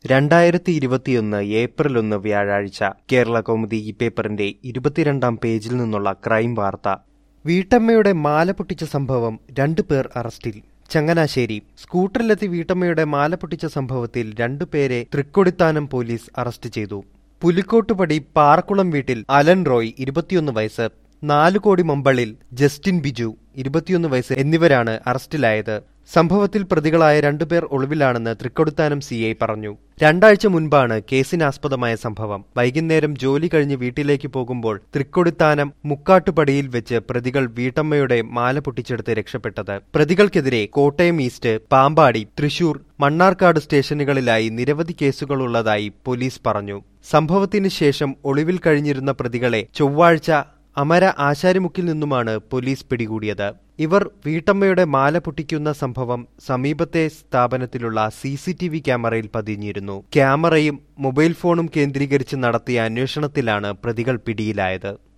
രണ്ടായിരത്തി ഇരുപത്തിയൊന്ന് ഏപ്രിൽ ഒന്ന് വ്യാഴാഴ്ച കേരള കൗമുദി ഈ പേപ്പറിന്റെ ഇരുപത്തിരണ്ടാം പേജിൽ നിന്നുള്ള ക്രൈം വാർത്ത വീട്ടമ്മയുടെ മാല പൊട്ടിച്ച സംഭവം രണ്ടു പേർ അറസ്റ്റിൽ ചങ്ങനാശ്ശേരി സ്കൂട്ടറിലെത്തി വീട്ടമ്മയുടെ മാല പൊട്ടിച്ച സംഭവത്തിൽ രണ്ടുപേരെ തൃക്കൊടിത്താനം പോലീസ് അറസ്റ്റ് ചെയ്തു പുലിക്കോട്ടുപടി പാറക്കുളം വീട്ടിൽ അലൻ റോയ് ഇരുപത്തിയൊന്ന് വയസ്സ് നാലുകോടി മമ്പളിൽ ജസ്റ്റിൻ ബിജു ഇരുപത്തിയൊന്ന് വയസ്സ് എന്നിവരാണ് അറസ്റ്റിലായത് സംഭവത്തിൽ പ്രതികളായ രണ്ടുപേർ ഒളിവിലാണെന്ന് തൃക്കൊടുത്താനം സി ഐ പറഞ്ഞു രണ്ടാഴ്ച മുൻപാണ് കേസിനാസ്പദമായ സംഭവം വൈകുന്നേരം ജോലി കഴിഞ്ഞ് വീട്ടിലേക്ക് പോകുമ്പോൾ തൃക്കൊടുത്താനം മുക്കാട്ടുപടിയിൽ വെച്ച് പ്രതികൾ വീട്ടമ്മയുടെ മാല പൊട്ടിച്ചെടുത്ത് രക്ഷപ്പെട്ടത് പ്രതികൾക്കെതിരെ കോട്ടയം ഈസ്റ്റ് പാമ്പാടി തൃശൂർ മണ്ണാർക്കാട് സ്റ്റേഷനുകളിലായി നിരവധി കേസുകളുള്ളതായി പോലീസ് പറഞ്ഞു സംഭവത്തിന് ശേഷം ഒളിവിൽ കഴിഞ്ഞിരുന്ന പ്രതികളെ ചൊവ്വാഴ്ച അമര ആശാരിമുക്കിൽ നിന്നുമാണ് പോലീസ് പിടികൂടിയത് ഇവർ വീട്ടമ്മയുടെ മാല പൊട്ടിക്കുന്ന സംഭവം സമീപത്തെ സ്ഥാപനത്തിലുള്ള സി സി ടി വി ക്യാമറയിൽ പതിഞ്ഞിരുന്നു ക്യാമറയും മൊബൈൽ ഫോണും കേന്ദ്രീകരിച്ച് നടത്തിയ അന്വേഷണത്തിലാണ് പ്രതികൾ പിടിയിലായത്